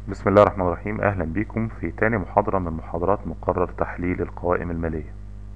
بسم الله الرحمن الرحيم اهلا بكم في تاني محاضرة من محاضرات مقرر تحليل القوائم المالية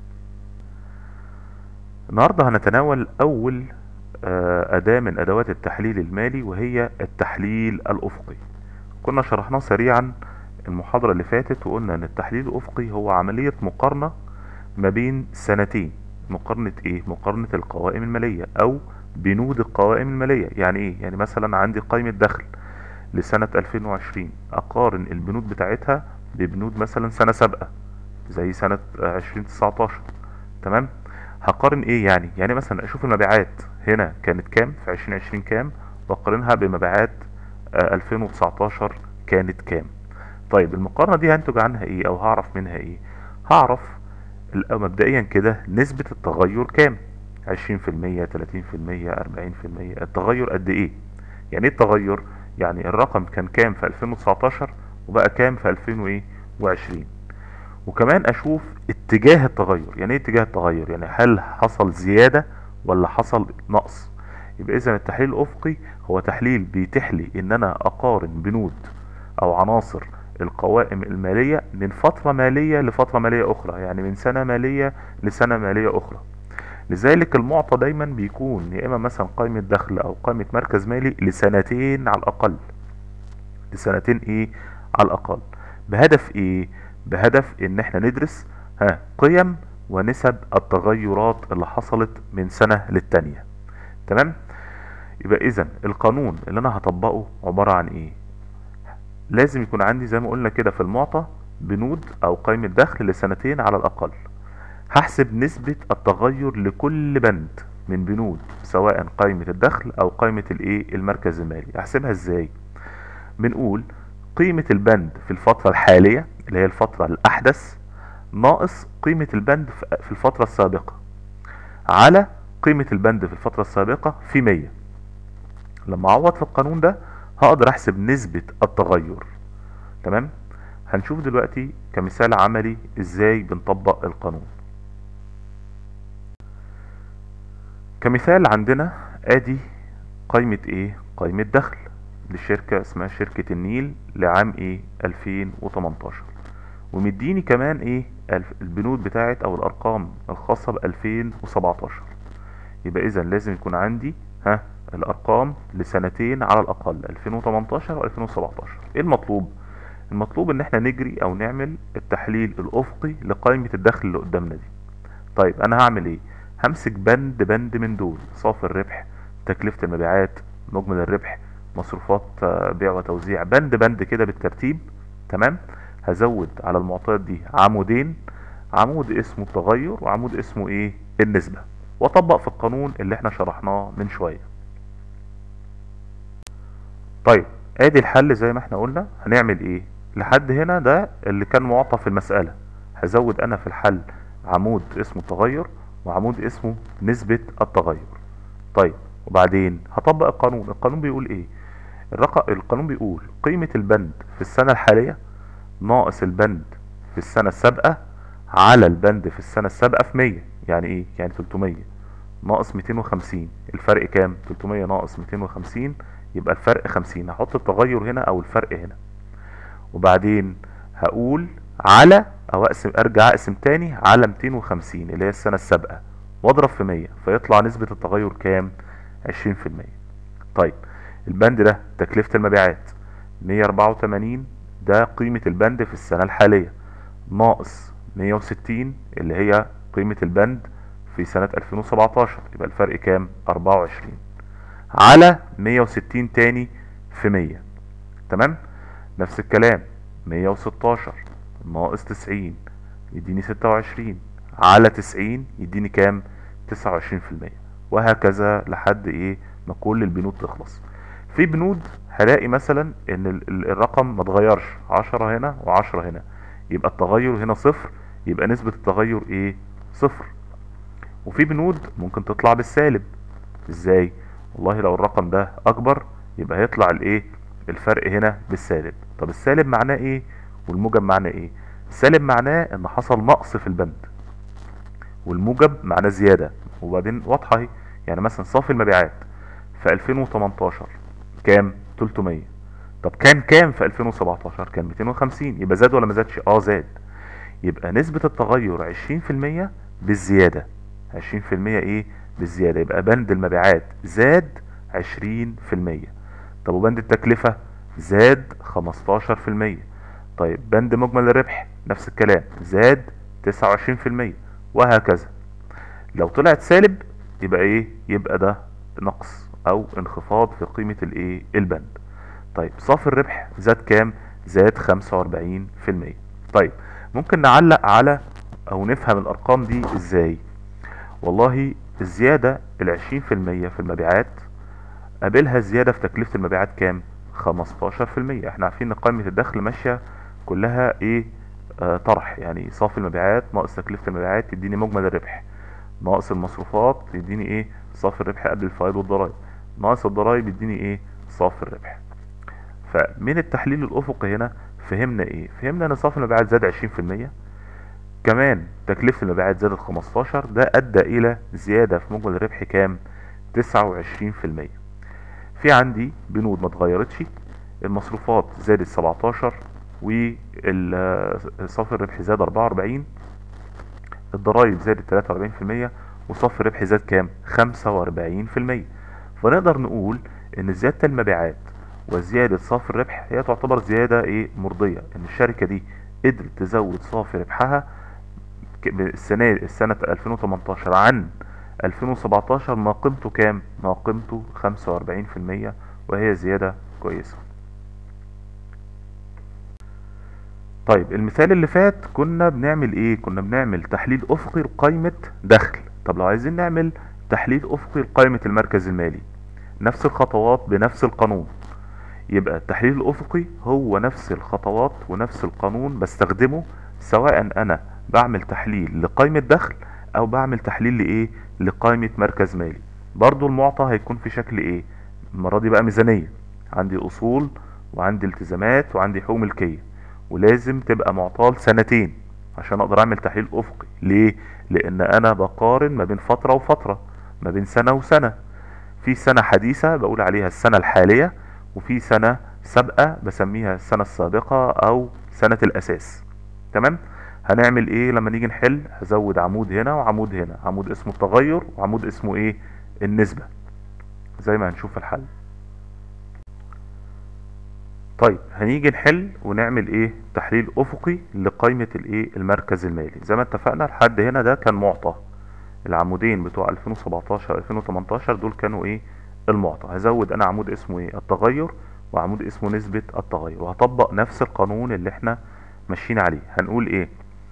النهاردة هنتناول اول آه، اداة من ادوات التحليل المالي وهي التحليل الافقي كنا شرحناه سريعا المحاضرة اللي فاتت وقلنا ان التحليل الافقي هو عملية مقارنة ما بين سنتين مقارنة ايه مقارنة القوائم المالية او بنود القوائم المالية يعني ايه يعني مثلا عندي قائمة دخل لسنة 2020 اقارن البنود بتاعتها ببنود مثلا سنة سابقة زي سنة 2019 تمام هقارن ايه يعني يعني مثلا اشوف المبيعات هنا كانت كام في 2020 كام واقارنها بمبيعات آه، 2019 كانت كام طيب المقارنة دي هنتج عنها ايه او هعرف منها ايه هعرف ال- مبدئيا كده نسبة التغير كام 20% 30% 40% التغير قد ايه يعني ايه التغير يعني الرقم كان كام في 2019 وبقى كام في 2020 وكمان اشوف اتجاه التغير يعني ايه اتجاه التغير يعني هل حصل زيادة ولا حصل نقص يبقى اذا التحليل الافقي هو تحليل بيتيح لي ان انا اقارن بنود او عناصر القوائم المالية من فترة مالية لفترة مالية اخرى يعني من سنة مالية لسنة مالية اخرى لذلك المعطى دايما بيكون يا اما مثلا قائمة دخل او قائمة مركز مالي لسنتين على الاقل لسنتين ايه على الاقل بهدف ايه بهدف ان احنا ندرس ها قيم ونسب التغيرات اللي حصلت من سنة للتانية تمام يبقى اذا القانون اللي انا هطبقه عبارة عن ايه لازم يكون عندي زي ما قلنا كده في المعطى بنود او قائمة دخل لسنتين على الاقل هحسب نسبة التغير لكل بند من بنود سواء قائمة الدخل او قائمة الايه المركز المالي احسبها ازاي بنقول قيمة البند في الفترة الحالية اللي هي الفترة الأحدث ناقص قيمة البند في في الفترة السابقة على قيمة البند في الفترة السابقة في 100 لما أعوض في القانون ده هقدر أحسب نسبة التغير تمام هنشوف دلوقتي كمثال عملي إزاي بنطبق القانون كمثال عندنا ادي قائمة ايه قائمة دخل لشركة اسمها شركة النيل لعام ايه 2018 ومديني كمان ايه الف- البنود بتاعت او الارقام الخاصة ب 2017 يبقى اذا لازم يكون عندي ها الارقام لسنتين على الاقل 2018 و 2017 ايه المطلوب المطلوب ان احنا نجري او نعمل التحليل الافقي لقائمة الدخل اللي قدامنا دي طيب انا هعمل ايه همسك بند بند من دول صافي الربح تكلفة المبيعات مجمل الربح مصروفات آه، بيع وتوزيع بند بند كده بالترتيب تمام هزود على المعطيات دي عمودين عمود اسمه التغير وعمود اسمه ايه النسبة واطبق في القانون اللي احنا شرحناه من شوية طيب ادي الحل زي ما احنا قلنا هنعمل ايه لحد هنا ده اللي كان معطى في المسألة هزود انا في الحل عمود اسمه التغير وعمود اسمه نسبة التغير طيب وبعدين هطبق القانون القانون بيقول ايه الرقم القانون بيقول قيمة البند في السنة الحالية ناقص البند في السنة السابقة على البند في السنة السابقة في 100 يعني ايه يعني 300 ناقص 250 الفرق كام 300 ناقص 250 يبقى الفرق 50 هحط التغير هنا او الفرق هنا وبعدين هقول على او اقسم ارجع اقسم تاني على 250 اللي هي السنة السابقة واضرب في 100 فيطلع نسبة التغير كام 20% طيب البند ده تكلفة المبيعات 184 ده قيمة البند في السنة الحالية ناقص 160 اللي هي قيمة البند في سنة 2017 يبقى الفرق كام 24 على 160 تاني في 100 تمام نفس الكلام 116 ناقص 90 يديني 26 على 90 يديني كام 29% وهكذا لحد ايه ما كل البنود تخلص في بنود هلاقي مثلا ان ال- ال- الرقم ما اتغيرش 10 هنا و10 هنا يبقى التغير هنا صفر يبقى نسبة التغير ايه صفر وفي بنود ممكن تطلع بالسالب ازاي والله لو الرقم ده اكبر يبقى هيطلع الايه الفرق هنا بالسالب طب السالب معناه ايه والموجب معناه ايه السالب معناه ان حصل نقص في البند والموجب معناه زيادة وبعدين واضحة اهي يعني مثلا صافي المبيعات في 2018 كام 300 طب كان كام في 2017 كان 250 يبقى زاد ولا ما زادش اه زاد يبقى نسبة التغير 20% بالزيادة 20% ايه بالزيادة يبقى بند المبيعات زاد 20% طب وبند التكلفة زاد 15% طيب بند مجمل الربح نفس الكلام زاد 29% وهكذا لو طلعت سالب يبقى ايه يبقى ده نقص او انخفاض في قيمة الايه البند طيب صافي الربح زاد كام زاد 45% طيب ممكن نعلق على او نفهم الارقام دي ازاي والله الزيادة العشرين في المية في المبيعات قابلها زيادة في تكلفة المبيعات كام 15% احنا عارفين ان قائمة الدخل ماشية كلها ايه آه طرح يعني صافي المبيعات ناقص تكلفة المبيعات يديني مجمل الربح ناقص المصروفات يديني ايه صافي الربح قبل الفوائد والضرائب ناقص الضرائب يديني ايه صافي الربح فمن التحليل الافقي هنا فهمنا ايه فهمنا ان صافي المبيعات زاد 20% كمان تكلفة المبيعات زادت 15 ده ادى الى زيادة في مجمل الربح كام 29% في عندي بنود ما اتغيرتش المصروفات زادت 17 وصافي الربح زاد 44 الضرايب زادت 43% وصافي الربح زاد كام 45% فنقدر نقول ان زيادة المبيعات وزيادة صافي الربح هي تعتبر زيادة ايه مرضية ان الشركة دي قدرت تزود صافي ربحها السنة السنة 2018 عن 2017 ما قيمته كام ما قيمته 45% وهي زيادة كويسة طيب المثال اللي فات كنا بنعمل ايه كنا بنعمل تحليل افقي لقائمة دخل طب لو عايزين نعمل تحليل افقي لقائمة المركز المالي نفس الخطوات بنفس القانون يبقى التحليل الافقي هو نفس الخطوات ونفس القانون بستخدمه سواء انا بعمل تحليل لقائمة دخل او بعمل تحليل لايه لقائمة مركز مالي برضو المعطى هيكون في شكل ايه المرة دي بقى ميزانية عندي اصول وعندي التزامات وعندي حقوق ملكية ولازم تبقى معطاه لسنتين عشان اقدر اعمل تحليل افقي ليه لان انا بقارن ما بين فترة وفترة ما بين سنة وسنة في سنة حديثة بقول عليها السنة الحالية وفي سنة سابقة بسميها السنة السابقة او سنة الاساس تمام هنعمل ايه لما نيجي نحل هزود عمود هنا وعمود هنا عمود اسمه التغير وعمود اسمه ايه النسبة زي ما هنشوف الحل طيب هنيجي نحل ونعمل ايه تحليل افقي لقائمة الايه المركز المالي زي ما اتفقنا لحد هنا ده كان معطى العمودين بتوع 2017 2018 دول كانوا ايه المعطى هزود انا عمود اسمه ايه التغير وعمود اسمه نسبة التغير وهطبق نفس القانون اللي احنا ماشيين عليه هنقول ايه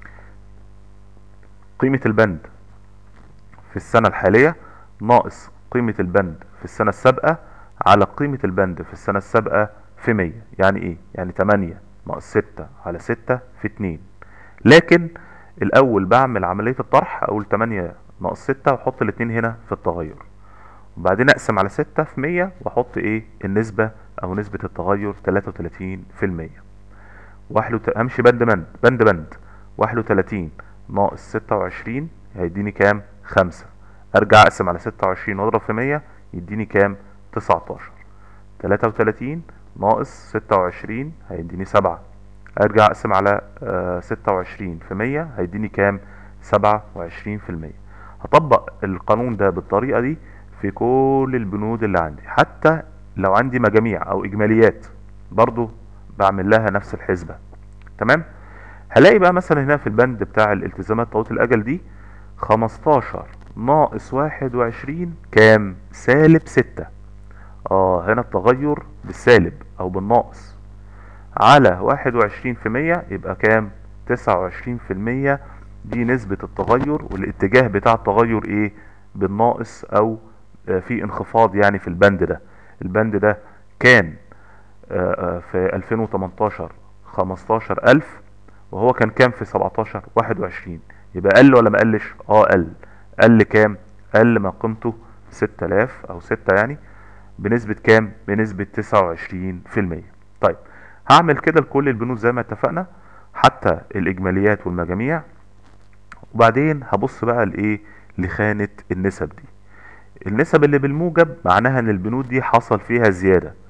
قيمة البند في السنة الحالية ناقص قيمة البند في السنة السابقة على قيمة البند في السنة السابقة في مية يعني ايه يعني تمانية ناقص ستة على ستة في اتنين لكن الاول بعمل عملية الطرح اقول تمانية ناقص ستة واحط الاتنين هنا في التغير وبعدين اقسم على ستة في مية واحط ايه النسبة او نسبة التغير تلاتة وتلاتين في المية همشي بند بند بند بند واحد وتلاتين ناقص ستة وعشرين هيديني كام خمسة ارجع اقسم على ستة وعشرين واضرب في مية يديني كام تسعتاشر تلاتة وتلاتين ناقص ستة وعشرين هيديني سبعة ارجع اقسم على ستة وعشرين في مية هيديني كام سبعة وعشرين في المية هطبق القانون ده بالطريقة دي في كل البنود اللي عندي حتى لو عندي مجاميع او اجماليات برضو بعمل لها نفس الحسبة تمام هلاقي بقى مثلا هنا في البند بتاع الالتزامات طويلة الاجل دي خمستاشر ناقص واحد وعشرين كام سالب ستة اه هنا التغير بالسالب او بالناقص على واحد وعشرين في مية يبقى كام تسعة وعشرين في المية دي نسبة التغير والاتجاه بتاع التغير ايه بالناقص او في انخفاض يعني في البند ده البند ده كان في 2018 15000 وهو كان كام في 17 21 يبقى قل ولا ما قلش اه قل قل كام قل ما قيمته 6000 او 6 يعني بنسبة كام بنسبة 29% طيب هعمل كده لكل البنود زي ما اتفقنا حتى الاجماليات والمجاميع وبعدين هبص بقى لايه لخانة النسب دي النسب اللي بالموجب معناها ان البنود دي حصل فيها زيادة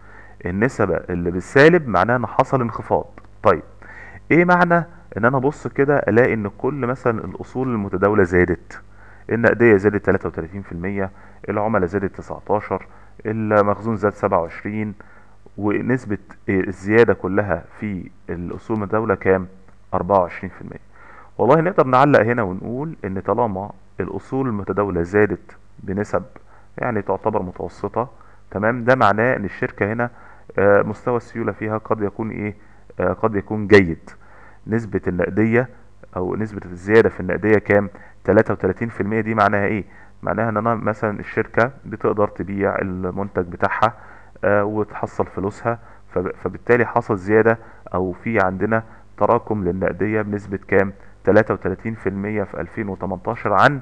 النسب اللي بالسالب معناها ان حصل انخفاض طيب ايه معنى ان انا ابص كده الاقي ان كل مثلا الاصول المتداولة زادت النقدية زادت 33% العملة زادت 19 المخزون زاد 27 ونسبة الزيادة كلها في الأصول المتداولة كام؟ 24% والله نقدر نعلق هنا ونقول إن طالما الأصول المتداولة زادت بنسب يعني تعتبر متوسطة تمام ده معناه إن الشركة هنا آه، مستوى السيولة فيها قد يكون إيه؟ آه، قد يكون جيد نسبة النقدية أو نسبة الزيادة في النقدية كام؟ 33% دي معناها إيه؟ معناها ان انا مثلا الشركة بتقدر تبيع المنتج بتاعها آه، وتحصل فلوسها فب- فبالتالي حصل زيادة او في عندنا تراكم للنقدية بنسبة كام 33% في 2018 عن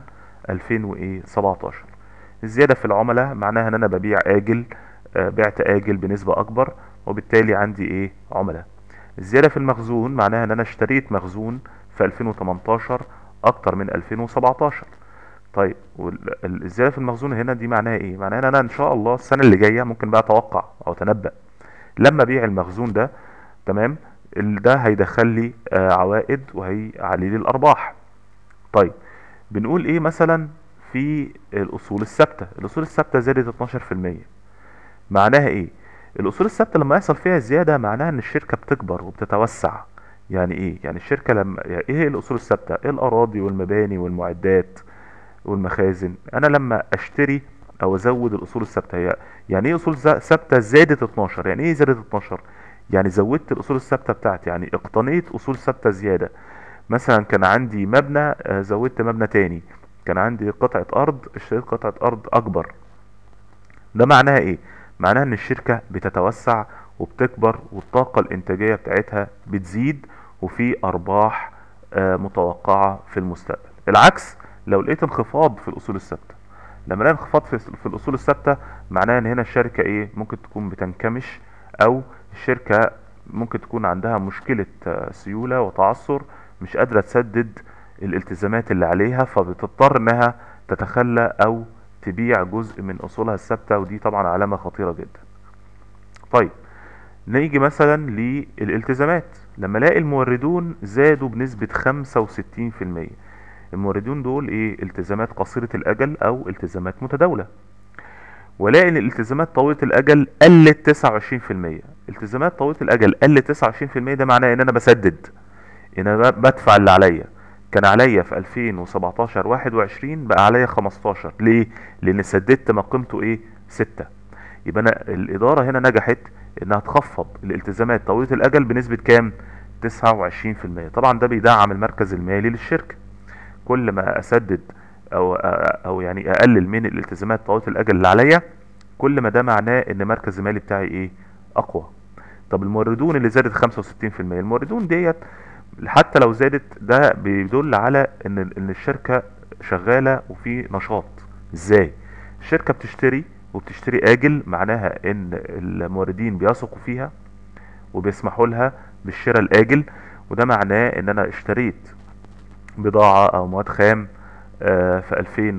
2017 الزيادة في العملاء معناها ان انا ببيع اجل آه، بعت اجل بنسبة اكبر وبالتالي عندي ايه عملاء الزيادة في المخزون معناها ان انا اشتريت مخزون في 2018 اكتر من 2017 طيب وال- ال- الزياده في المخزون هنا دي معناها ايه معناها ان انا ان شاء الله السنه اللي جايه ممكن بقى اتوقع او اتنبأ لما ابيع المخزون ده تمام ال- ده هيدخل لي آه، عوائد وهيعلي لي الارباح طيب بنقول ايه مثلا في الاصول الثابته الاصول الثابته زادت 12% معناها ايه الاصول الثابته لما يحصل فيها زياده معناها ان الشركه بتكبر وبتتوسع يعني ايه يعني الشركه لما يعني ايه هي الاصول الثابته ايه الاراضي والمباني والمعدات والمخازن انا لما اشتري او ازود الاصول الثابته هي يعني ايه اصول ز- ثابته زادت 12 يعني ايه زادت 12 يعني زودت الاصول الثابته بتاعتي يعني اقتنيت اصول ثابته زياده مثلا كان عندي مبنى آه، زودت مبنى تاني كان عندي قطعه ارض اشتريت قطعه ارض اكبر ده معناها ايه معناها ان الشركة بتتوسع وبتكبر والطاقة الانتاجية بتاعتها بتزيد وفي ارباح آه، متوقعة في المستقبل العكس لو لقيت انخفاض في الاصول الثابتة لما الاقي انخفاض في في الاصول الثابتة معناها ان هنا الشركة ايه ممكن تكون بتنكمش او الشركة ممكن تكون عندها مشكلة آه، سيولة وتعثر مش قادرة تسدد الالتزامات اللي عليها فبتضطر انها تتخلى او تبيع جزء من اصولها الثابته ودي طبعا علامه خطيره جدا طيب نيجي مثلا للالتزامات لما الاقي الموردون زادوا بنسبه 65% الموردون دول ايه التزامات قصيره الاجل او التزامات متداوله والاقي ان الالتزامات طويله الاجل قلت 29% التزامات طويله الاجل قلت 29% ده معناه ان انا بسدد ان انا ب- بدفع اللي عليا كان عليا في 2017 21 بقى عليا 15 ليه لان سددت ما قيمته ايه 6 يبقى انا الاداره هنا نجحت انها تخفض الالتزامات طويله الاجل بنسبه كام 29% طبعا ده بيدعم المركز المالي للشركه كل ما اسدد او او يعني اقلل من الالتزامات طويله الاجل اللي عليا كل ما ده معناه ان المركز المالي بتاعي ايه اقوى طب الموردون اللي زادت 65% الموردون ديت حتى لو زادت ده بيدل على ان ان الشركه شغاله وفي نشاط ازاي الشركه بتشتري وبتشتري اجل معناها ان الموردين بيثقوا فيها وبيسمحوا لها بالشراء الاجل وده معناه ان انا اشتريت بضاعة او مواد خام آه، في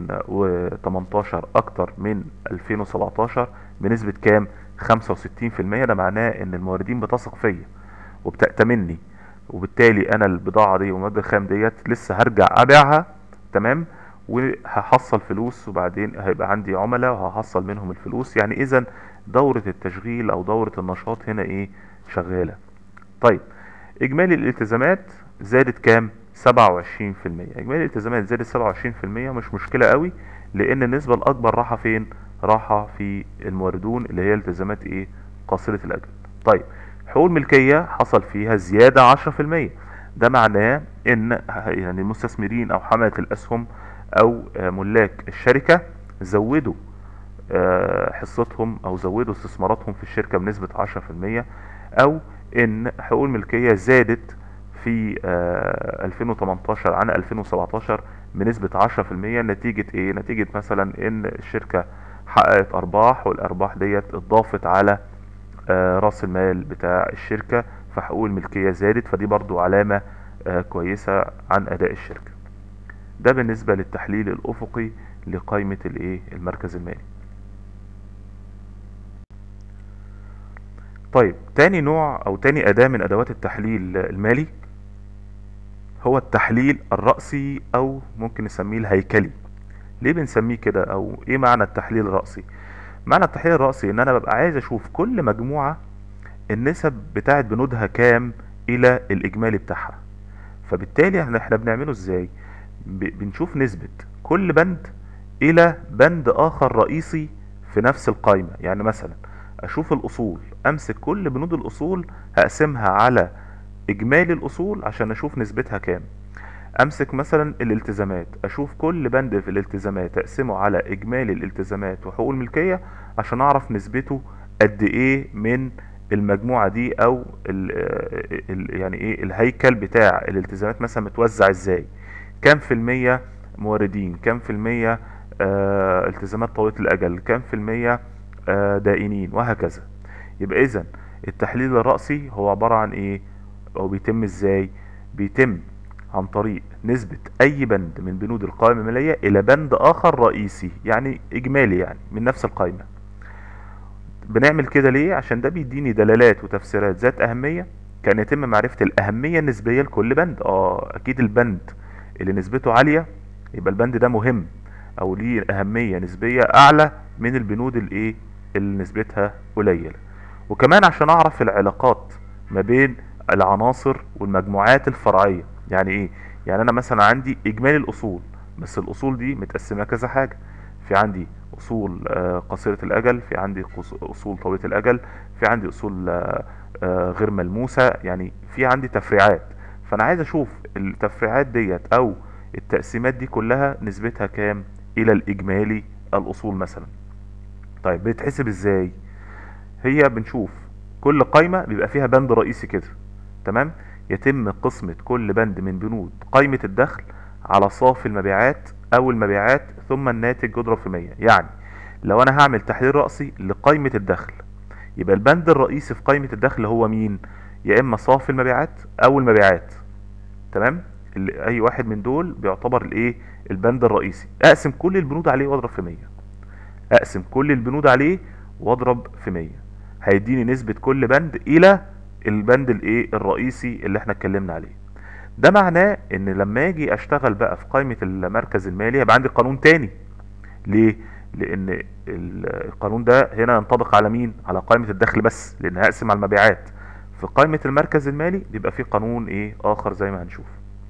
2018 اكتر من 2017 بنسبة كام 65% ده معناه ان الموردين بتثق فيا وبتأتمني وبالتالي انا البضاعة دي والمواد الخام ديت لسه هرجع ابيعها تمام وهحصل فلوس وبعدين هيبقى عندي عملاء وهحصل منهم الفلوس يعني اذا دورة التشغيل او دورة النشاط هنا ايه شغالة طيب اجمالي الالتزامات زادت كام 27% اجمالي الالتزامات زادت 27% مش مشكلة قوي لان النسبة الاكبر راحة فين راحة في الموردون اللي هي التزامات ايه قصيرة الاجل طيب حقوق الملكية حصل فيها زيادة 10% ده معناه ان يعني المستثمرين او حملة الاسهم او آه، ملاك الشركة زودوا آه، حصتهم او زودوا استثماراتهم في الشركة بنسبة 10% او ان حقوق الملكية زادت في آه، 2018 عن 2017 بنسبة 10% نتيجة ايه نتيجة مثلا ان الشركة حققت ارباح والارباح ديت اتضافت على آه، راس المال بتاع الشركة فحقوق الملكية زادت فدي برضو علامة آه، كويسة عن اداء الشركة ده بالنسبة للتحليل الافقي لقائمة الايه المركز المالي طيب تاني نوع او تاني اداة من ادوات التحليل المالي هو التحليل الرأسي او ممكن نسميه الهيكلي ليه بنسميه كده او ايه معنى التحليل الرأسي معنى التحليل الرأسي ان انا ببقى عايز اشوف كل مجموعة النسب بتاعت بنودها كام الى الاجمالي بتاعها فبالتالي احنا احنا بنعمله ازاي ب- بنشوف نسبة كل بند الى بند اخر رئيسي في نفس القائمة يعني مثلا اشوف الاصول امسك كل بنود الاصول هقسمها على اجمالي الاصول عشان اشوف نسبتها كام امسك مثلا الالتزامات اشوف كل بند في الالتزامات اقسمه على اجمالي الالتزامات وحقوق الملكية عشان اعرف نسبته قد ايه من المجموعة دي او ال ال يعني ايه الهيكل بتاع الالتزامات مثلا متوزع ازاي كام في المية موردين كام في المية آه التزامات طويلة الاجل كام في المية آه دائنين وهكذا يبقى اذا التحليل الرأسي هو عبارة عن ايه او بيتم ازاي بيتم عن طريق نسبة اي بند من بنود القائمة المالية الى بند اخر رئيسي يعني اجمالي يعني من نفس القائمة بنعمل كده ليه عشان ده بيديني دلالات وتفسيرات ذات اهمية كان يتم معرفة الاهمية النسبية لكل بند اه اكيد البند اللي نسبته عالية يبقى البند ده مهم او ليه اهمية نسبية اعلى من البنود الايه اللي نسبتها قليلة وكمان عشان اعرف العلاقات ما بين العناصر والمجموعات الفرعية يعني ايه يعني انا مثلا عندي اجمالي الاصول بس الاصول دي متقسمة كذا حاجة في عندي اصول آه، قصيرة الاجل في عندي قص- اصول طويلة الاجل في عندي اصول آه، آه، غير ملموسة يعني في عندي تفريعات فانا عايز اشوف التفريعات ديت او التقسيمات دي كلها نسبتها كام الى الاجمالي الاصول مثلا طيب بتتحسب ازاي هي بنشوف كل قايمة بيبقى فيها بند رئيسي كده تمام يتم قسمة كل بند من بنود قائمة الدخل على صافي المبيعات او المبيعات ثم الناتج يضرب في 100 يعني لو انا هعمل تحليل رأسي لقائمة الدخل يبقى البند الرئيسي في قائمة الدخل هو مين يا اما صافي المبيعات او المبيعات تمام ال- اي واحد من دول بيعتبر الايه البند الرئيسي اقسم كل البنود عليه واضرب في 100 اقسم كل البنود عليه واضرب في 100 هيديني نسبة كل بند الى البند الايه الرئيسي اللي احنا اتكلمنا عليه ده معناه ان لما اجي اشتغل بقى في قائمة المركز المالي هيبقى عندي قانون تاني ليه لان ال- القانون ده هنا ينطبق على مين على قائمة الدخل بس لان هقسم على المبيعات في قائمة المركز المالي بيبقى في قانون ايه اخر زي ما هنشوف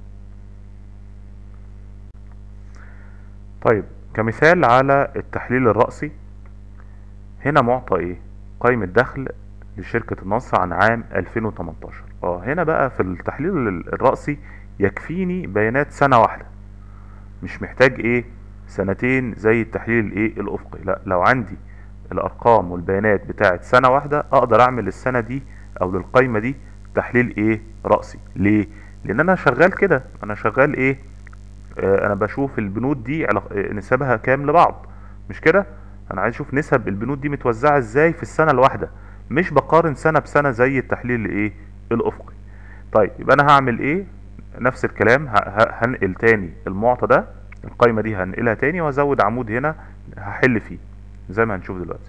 طيب كمثال على التحليل الرأسي هنا معطى ايه قائمة دخل لشركة النصر عن عام 2018 اه هنا بقى في التحليل ال- الرأسي يكفيني بيانات سنة واحدة مش محتاج ايه سنتين زي التحليل الايه الافقي لا لو عندي الارقام والبيانات بتاعت سنة واحدة اقدر اعمل السنة دي او للقائمة دي تحليل ايه رأسي ليه لان انا شغال كده انا شغال ايه آه، انا بشوف البنود دي علاق- آه، نسبها كام لبعض مش كده انا عايز اشوف نسب البنود دي متوزعه ازاي في السنه الواحده مش بقارن سنه بسنه زي التحليل الايه الافقي طيب يبقى انا هعمل ايه نفس الكلام ه- ه- هنقل تاني المعطى ده القايمه دي هنقلها تاني وازود عمود هنا هحل فيه زي ما هنشوف دلوقتي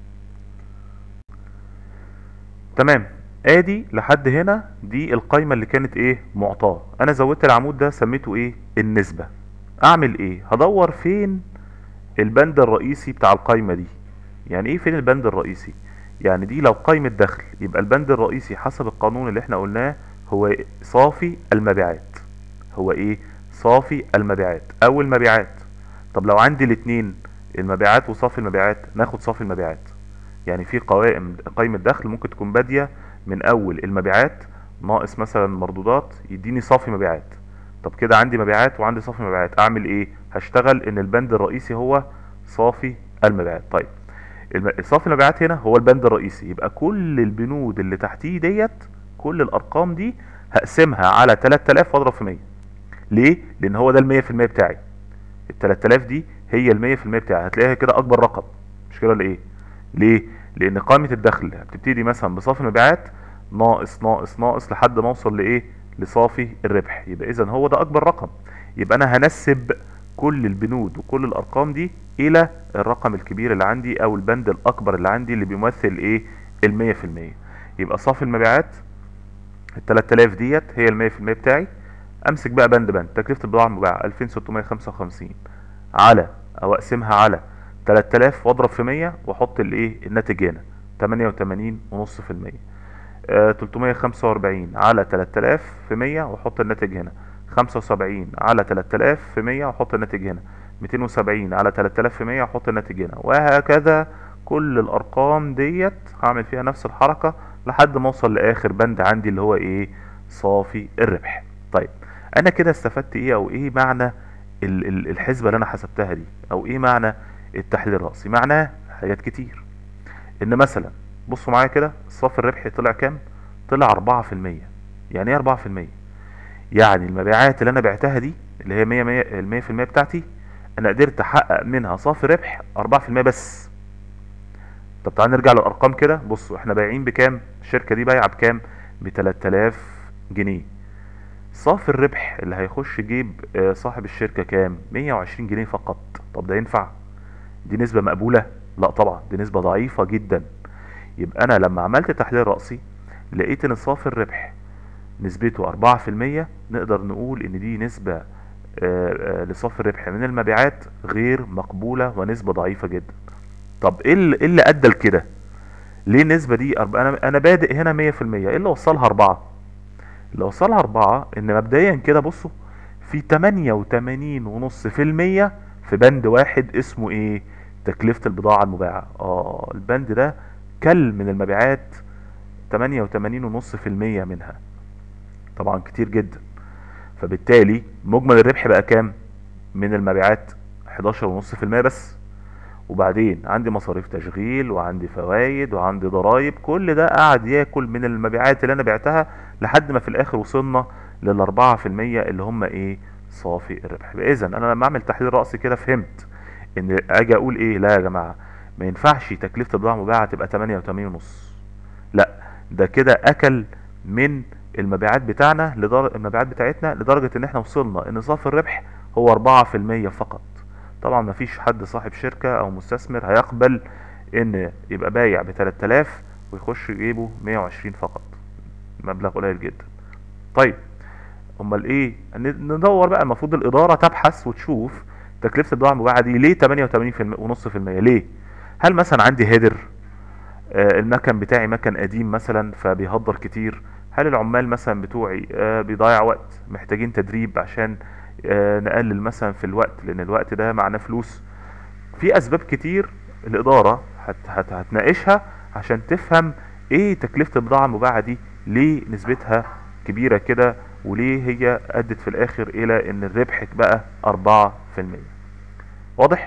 تمام ادي لحد هنا دي القايمة اللي كانت ايه معطاة انا زودت العمود ده سميته ايه النسبة اعمل ايه هدور فين البند الرئيسي بتاع القايمة دي يعني ايه فين البند الرئيسي يعني دي لو قايمة دخل يبقى البند الرئيسي حسب القانون اللي احنا قلناه هو صافي المبيعات هو ايه صافي المبيعات او المبيعات طب لو عندي الاتنين المبيعات وصافي المبيعات ناخد صافي المبيعات يعني في قوائم قائمة دخل ممكن تكون بادية من اول المبيعات ناقص مثلا مردودات يديني صافي مبيعات طب كده عندي مبيعات وعندي صافي مبيعات اعمل ايه هشتغل ان البند الرئيسي هو صافي المبيعات طيب الم- صافي المبيعات هنا هو البند الرئيسي يبقى كل البنود اللي تحتيه ديت كل الارقام دي هقسمها على 3000 واضرب في 100 ليه لان هو ده ال 100% بتاعي ال 3000 دي هي ال 100% بتاعي هتلاقيها كده اكبر رقم مش كده ولا ايه ليه لان قائمه الدخل بتبتدي مثلا بصافي المبيعات ناقص ناقص ناقص لحد ما اوصل لايه لصافي الربح يبقى اذا هو ده اكبر رقم يبقى انا هنسب كل البنود وكل الارقام دي الى الرقم الكبير اللي عندي او البند الاكبر اللي عندي اللي بيمثل ايه المية في المية يبقى صافي المبيعات ال 3000 ديت هي ال 100% بتاعي امسك بقى بند بند تكلفة البضاعة المباعة 2655 على او اقسمها على 3000 واضرب في 100 واحط الايه الناتج هنا 88.5% آه 345 على 3000 في 100 واحط الناتج هنا 75 على 3000 في 100 واحط الناتج هنا 270 على 3000 في 100 واحط الناتج هنا وهكذا كل الارقام ديت هعمل فيها نفس الحركة لحد ما اوصل لاخر بند عندي اللي هو ايه صافي الربح طيب انا كده استفدت ايه او ايه معنى ال- ال- الحسبة اللي انا حسبتها دي او ايه معنى التحليل الرأسي معناه حاجات كتير ان مثلا بصوا معايا كده صافي الربح طلع كام طلع 4% يعني ايه 4% يعني المبيعات اللي انا بعتها دي اللي هي 100 100 ال 100% بتاعتي انا قدرت احقق منها صافي ربح 4% بس طب تعال نرجع للارقام كده بصوا احنا بايعين بكام الشركه دي بايعه بكام ب 3000 جنيه صافي الربح اللي هيخش جيب آه، صاحب الشركه كام 120 جنيه فقط طب ده ينفع دي نسبه مقبوله لا طبعا دي نسبه ضعيفه جدا يبقى انا لما عملت تحليل رأسي لقيت ان صافي الربح نسبته 4% نقدر نقول ان دي نسبة آه، آه، لصافي الربح من المبيعات غير مقبولة ونسبة ضعيفة جدا طب ايه اللي إيه اللي ادى لكده ليه النسبة دي أرب... انا انا بادئ هنا 100% ايه اللي وصلها 4 اللي وصلها 4 ان مبدئيا كده بصوا في 88.5% في بند واحد اسمه ايه تكلفة البضاعة المباعة اه البند ده كل من المبيعات 88.5% منها طبعا كتير جدا فبالتالي مجمل الربح بقى كام من المبيعات 11.5% بس وبعدين عندي مصاريف تشغيل وعندي فوائد وعندي ضرائب كل ده قاعد ياكل من المبيعات اللي انا بعتها لحد ما في الاخر وصلنا للأربعة في المية اللي هم ايه صافي الربح اذا انا لما اعمل تحليل رأسي كده فهمت ان اجي اقول ايه لا يا جماعة ما ينفعش تكلفة البضاعة المباعة تبقى 88 ونص لا ده كده اكل من المبيعات بتاعنا لدر... المبيعات بتاعتنا لدرجة ان احنا وصلنا ان صافي الربح هو 4% فقط طبعا مفيش حد صاحب شركة او مستثمر هيقبل ان يبقى بايع ب 3000 ويخش جيبه 120 فقط مبلغ قليل جدا طيب امال ايه ن- ندور بقى المفروض الاداره تبحث وتشوف تكلفه البضاعه المباعه دي ليه 88.5% ليه هل مثلا عندي هيدر آه، المكن بتاعي مكن قديم مثلا فبيهدر كتير هل العمال مثلا بتوعي آه، بيضيع وقت محتاجين تدريب عشان آه، نقلل مثلا في الوقت لان الوقت ده معناه فلوس في اسباب كتير الاداره هت هت هتناقشها عشان تفهم ايه تكلفه البضاعه المباعه دي ليه نسبتها كبيره كده وليه هي ادت في الاخر الى ان الربح بقى 4% واضح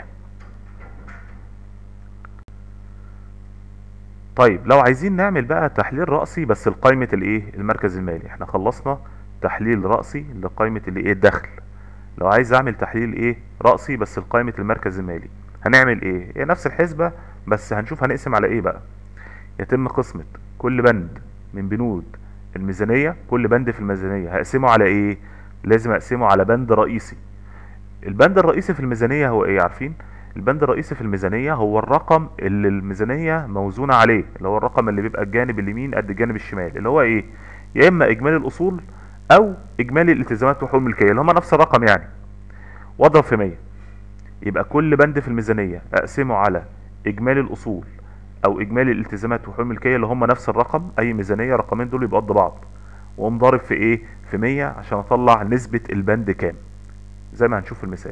طيب لو عايزين نعمل بقى تحليل رأسي بس لقائمة الايه المركز المالي احنا خلصنا تحليل رأسي لقائمة الايه الدخل لو عايز اعمل تحليل ايه رأسي بس لقائمة المركز المالي هنعمل ايه هي نفس الحسبة بس هنشوف هنقسم على ايه بقى يتم قسمة كل بند من بنود الميزانية كل بند في الميزانية هقسمه على ايه لازم اقسمه على بند رئيسي البند الرئيسي في الميزانية هو ايه عارفين البند الرئيسي في الميزانية هو الرقم اللي الميزانية موزونة عليه اللي هو الرقم اللي بيبقى الجانب اليمين قد الجانب الشمال اللي هو ايه يا اما اجمالي الاصول او اجمالي الالتزامات وحقوق الملكية اللي هما نفس الرقم يعني واضرب في 100 يبقى كل بند في الميزانية اقسمه على اجمالي الاصول او اجمالي الالتزامات وحقوق الملكية اللي هما نفس الرقم اي ميزانية رقمين دول يبقوا قد بعض واقوم ضارب في ايه في 100 عشان اطلع نسبة البند كام زي ما هنشوف في المثال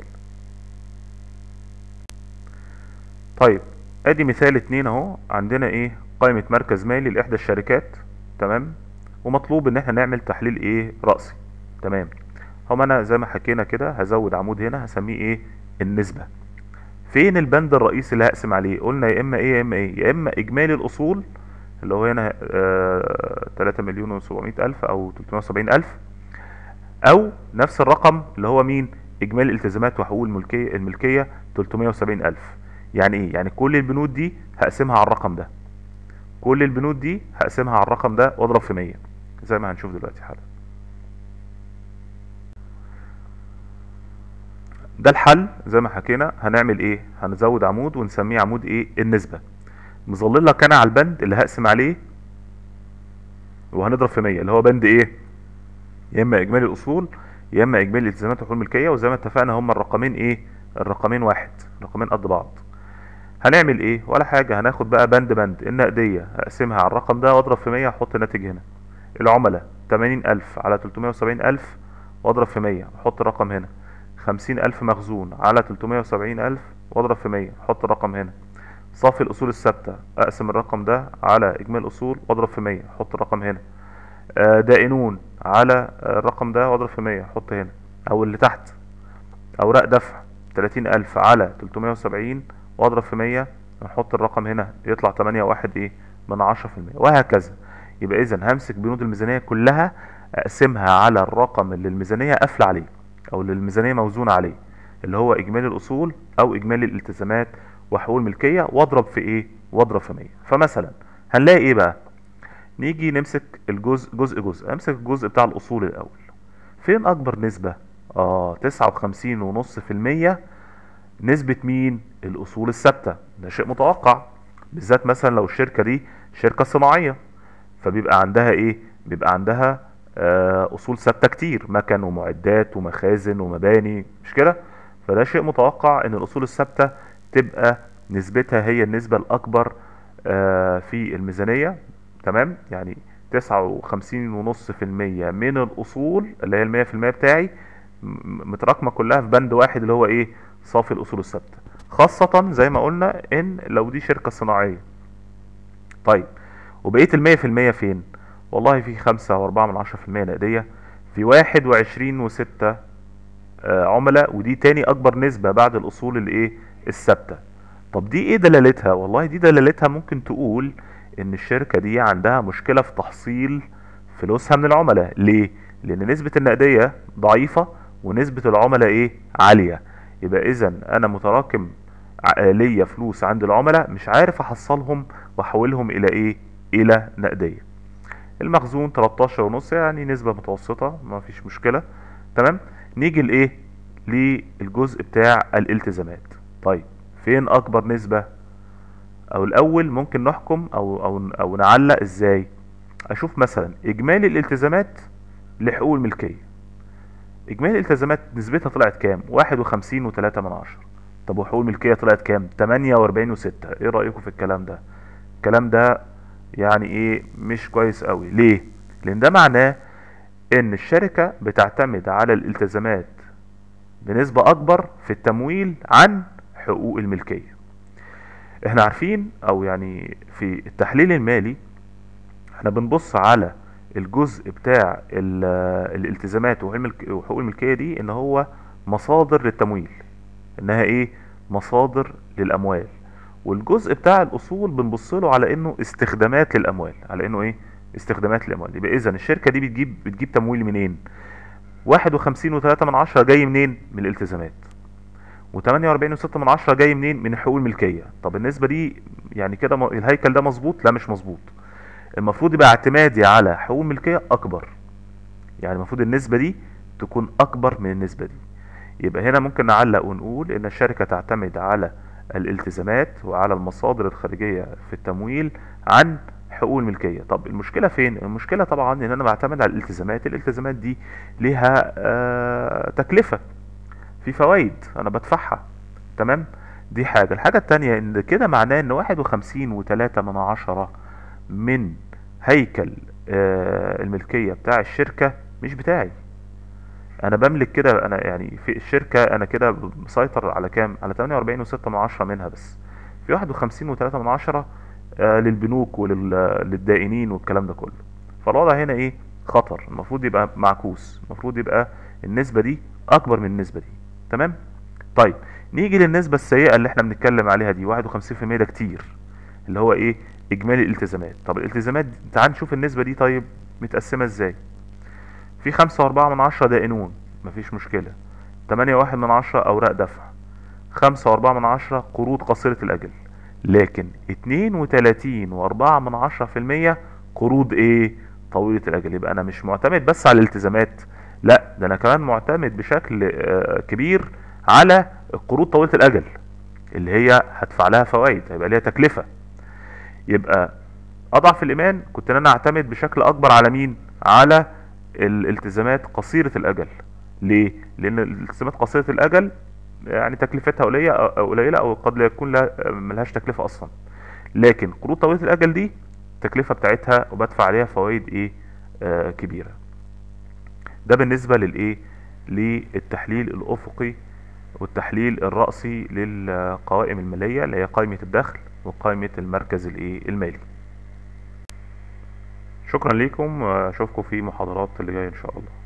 طيب ادي مثال اتنين اهو عندنا ايه قائمة مركز مالي لاحدى الشركات تمام ومطلوب ان احنا نعمل تحليل ايه رأسي تمام هم انا زي ما حكينا كده هزود عمود هنا هسميه ايه النسبة فين البند الرئيسي اللي هقسم عليه قلنا يا اما ايه يا اما ايه يا اما اجمالي الاصول اللي هو هنا آه 3 مليون و 700 الف او 370 الف او نفس الرقم اللي هو مين اجمالي الالتزامات وحقوق الملكيه الملكيه 370 الف يعني ايه يعني كل البنود دي هقسمها على الرقم ده كل البنود دي هقسمها على الرقم ده واضرب في 100 زي ما هنشوف دلوقتي حالا ده الحل زي ما حكينا هنعمل ايه هنزود عمود ونسميه عمود ايه النسبة مظلل لك انا على البند اللي هقسم عليه وهنضرب في 100 اللي هو بند ايه يا اما اجمالي الاصول يا اما اجمالي الالتزامات وحقوق الملكيه وزي ما اتفقنا هما الرقمين ايه الرقمين واحد الرقمين قد بعض هنعمل ايه ولا حاجه هناخد بقى بند بند النقديه هقسمها على الرقم ده واضرب في 100 احط الناتج هنا العملاء 80000 على 370000 واضرب في 100 احط الرقم هنا 50000 مخزون على 370000 واضرب في 100 احط الرقم هنا صافي الاصول الثابته اقسم الرقم ده على اجمالي الاصول واضرب في 100 احط الرقم هنا آه، دائنون على الرقم ده واضرب في 100 احط هنا او اللي تحت اوراق دفع 30000 على 370 واضرب في 100 نحط الرقم هنا يطلع 8 واحد ايه من 10% وهكذا يبقى اذا همسك بنود الميزانيه كلها اقسمها على الرقم اللي الميزانيه قافله عليه او اللي الميزانيه موزونه عليه اللي هو اجمالي الاصول او اجمالي الالتزامات وحقوق الملكيه واضرب في ايه واضرب في 100 فمثلا هنلاقي ايه بقى نيجي نمسك الجزء جزء جزء امسك الجزء بتاع الاصول الاول فين اكبر نسبه اه تسعة وخمسين ونص في المية نسبة مين الاصول الثابتة ده شيء متوقع بالذات مثلا لو الشركة دي شركة صناعية فبيبقى عندها ايه بيبقى عندها آه اصول ثابتة كتير مكن ومعدات ومخازن ومباني مش كده فده شيء متوقع ان الاصول الثابتة تبقى نسبتها هي النسبة الاكبر آه في الميزانية تمام يعني تسعة وخمسين ونص في المية من الأصول اللي هي المية في المية بتاعي م- متراكمة كلها في بند واحد اللي هو إيه صافي الأصول الثابتة خاصة زي ما قلنا إن لو دي شركة صناعية طيب وبقية المية في المية فين؟ والله في خمسة وأربعة من عشرة في المية نقدية في واحد وعشرين وستة آه، عملاء ودي تاني أكبر نسبة بعد الأصول الإيه الثابتة طب دي إيه دلالتها؟ والله دي دلالتها ممكن تقول ان الشركة دي عندها مشكلة في تحصيل فلوسها من العملاء ليه لان نسبة النقدية ضعيفة ونسبة العملاء ايه عالية يبقى اذا انا متراكم ع- ليا فلوس عند العملاء مش عارف احصلهم واحولهم الى ايه الى نقدية المخزون 13 ونص يعني نسبة متوسطة ما فيش مشكلة تمام نيجي لايه للجزء بتاع الالتزامات طيب فين اكبر نسبة او الاول ممكن نحكم او او او نعلق ازاي اشوف مثلا اجمالي الالتزامات لحقوق الملكيه اجمالي الالتزامات نسبتها طلعت كام واحد وخمسين وتلاتة من عشرة طب وحقوق الملكيه طلعت كام تمانية واربعين وستة ايه رايكم في الكلام ده الكلام ده يعني ايه مش كويس قوي ليه لان ده معناه ان الشركه بتعتمد على الالتزامات بنسبه اكبر في التمويل عن حقوق الملكيه احنا عارفين او يعني في التحليل المالي احنا بنبص على الجزء بتاع ال- الالتزامات وحقوق الملك- وحقوق الملكية دي ان هو مصادر للتمويل انها ايه مصادر للاموال والجزء بتاع الاصول بنبص له على انه استخدامات للاموال على انه ايه استخدامات للاموال يبقى اذا الشركة دي بتجيب بتجيب تمويل منين واحد وخمسين وتلاتة من عشرة جاي منين من الالتزامات و48 وستة من عشرة جاي منين من حقوق الملكية طب النسبة دي يعني كده م- الهيكل ده مظبوط لا مش مظبوط المفروض يبقى اعتمادي على حقوق الملكية اكبر يعني المفروض النسبة دي تكون اكبر من النسبة دي يبقى هنا ممكن نعلق ونقول ان الشركة تعتمد على الالتزامات وعلى المصادر الخارجية في التمويل عن حقوق الملكية طب المشكلة فين المشكلة طبعا ان انا بعتمد على الالتزامات الالتزامات دي ليها آه تكلفة في فوائد انا بدفعها تمام دي حاجة الحاجة التانية ان كده معناه ان واحد وخمسين وتلاتة من عشرة من هيكل آه الملكية بتاع الشركة مش بتاعي انا بملك كده انا يعني في الشركة انا كده مسيطر على كام على 48 وستة من عشرة منها بس في واحد وخمسين وتلاتة من عشرة آه للبنوك وللدائنين والكلام ده كله فالوضع هنا ايه خطر المفروض يبقى معكوس المفروض يبقى النسبة دي اكبر من النسبة دي تمام طيب نيجي للنسبة السيئة اللي احنا بنتكلم عليها دي 51% ده كتير اللي هو ايه اجمالي الالتزامات طب الالتزامات دي- تعال نشوف النسبة دي طيب متقسمة ازاي في خمسة واربعة من عشرة دائنون مفيش مشكلة تمانية واحد من عشرة اوراق دفع خمسة واربعة من عشرة قروض قصيرة الاجل لكن اتنين وتلاتين واربعة من عشرة في المية قروض ايه طويلة الاجل يبقى انا مش معتمد بس على الالتزامات لا ده انا كمان معتمد بشكل آه، كبير على القروض طويلة الاجل اللي هي هدفع لها فوائد هيبقى ليها تكلفة يبقى اضعف الايمان كنت ان انا اعتمد بشكل اكبر على مين على الالتزامات قصيرة الاجل ليه لان الالتزامات قصيرة الاجل يعني تكلفتها قليلة او قليلة او قد لا يكون لا ملهاش تكلفة اصلا لكن قروض طويلة الاجل دي التكلفة بتاعتها وبدفع عليها فوائد ايه آه كبيرة ده بالنسبة للايه للتحليل الافقي والتحليل الرأسي للقوائم المالية اللي هي قائمة الدخل وقائمة المركز الايه المالي شكرا لكم اشوفكم في محاضرات اللي جايه ان شاء الله